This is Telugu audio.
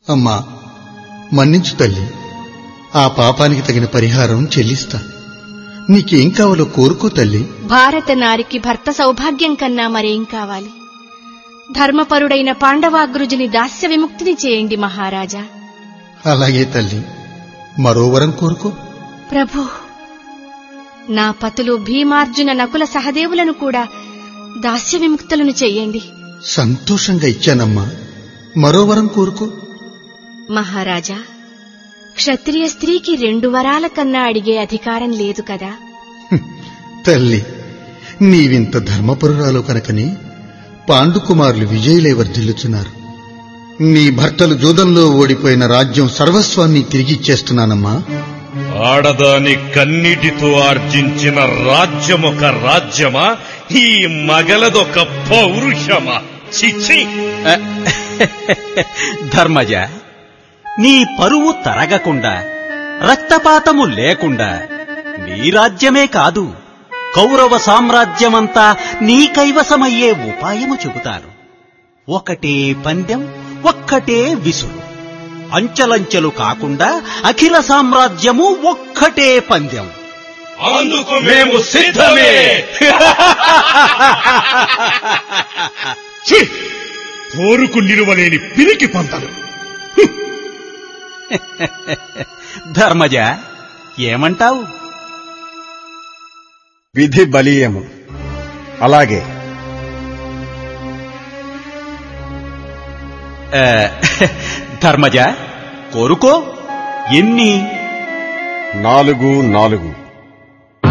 అమ్మా మన్నించు తల్లి ఆ పాపానికి తగిన పరిహారం చెల్లిస్తా నీకేం కావాలో కోరుకో తల్లి భారత నారికి భర్త సౌభాగ్యం కన్నా మరేం కావాలి ధర్మపరుడైన పాండవాగ్రుజుని దాస్య విముక్తిని చేయండి మహారాజా అలాగే తల్లి మరో వరం కోరుకో ప్రభు నా పతులు భీమార్జున నకుల సహదేవులను కూడా దాస్య విముక్తులను చెయ్యండి సంతోషంగా ఇచ్చానమ్మా మరో వరం కోరుకో మహారాజా క్షత్రియ స్త్రీకి రెండు వరాల కన్నా అడిగే అధికారం లేదు కదా తల్లి నీవింత ధర్మపరురాలు కనుకని పాండుకుమారులు విజయులై వర్ధిల్లుచున్నారు నీ భర్తలు జూదంలో ఓడిపోయిన రాజ్యం సర్వస్వాన్ని తిరిగిచ్చేస్తున్నానమ్మా ఆడదాని కన్నిటితో ఆర్జించిన రాజ్యమొక రాజ్యమా ఈ మగలదొక పౌరుషమా చిచ్చి ధర్మజ నీ పరువు తరగకుండా రక్తపాతము లేకుండా నీ రాజ్యమే కాదు కౌరవ సామ్రాజ్యమంతా నీ కైవసమయ్యే ఉపాయము చెబుతాను ఒకటే పందెం ఒక్కటే విసురు అంచెలంచెలు కాకుండా అఖిల సామ్రాజ్యము ఒక్కటే పందెం అందుకు మేము సిద్ధమే ఛీ! కోరుకు నిలువలేని పిరికి పంతలు ధర్మజ ఏమంటావు విధి బలీయము అలాగే ఆ, ధర్మజ కోరుకో ఎన్ని నాలుగు నాలుగు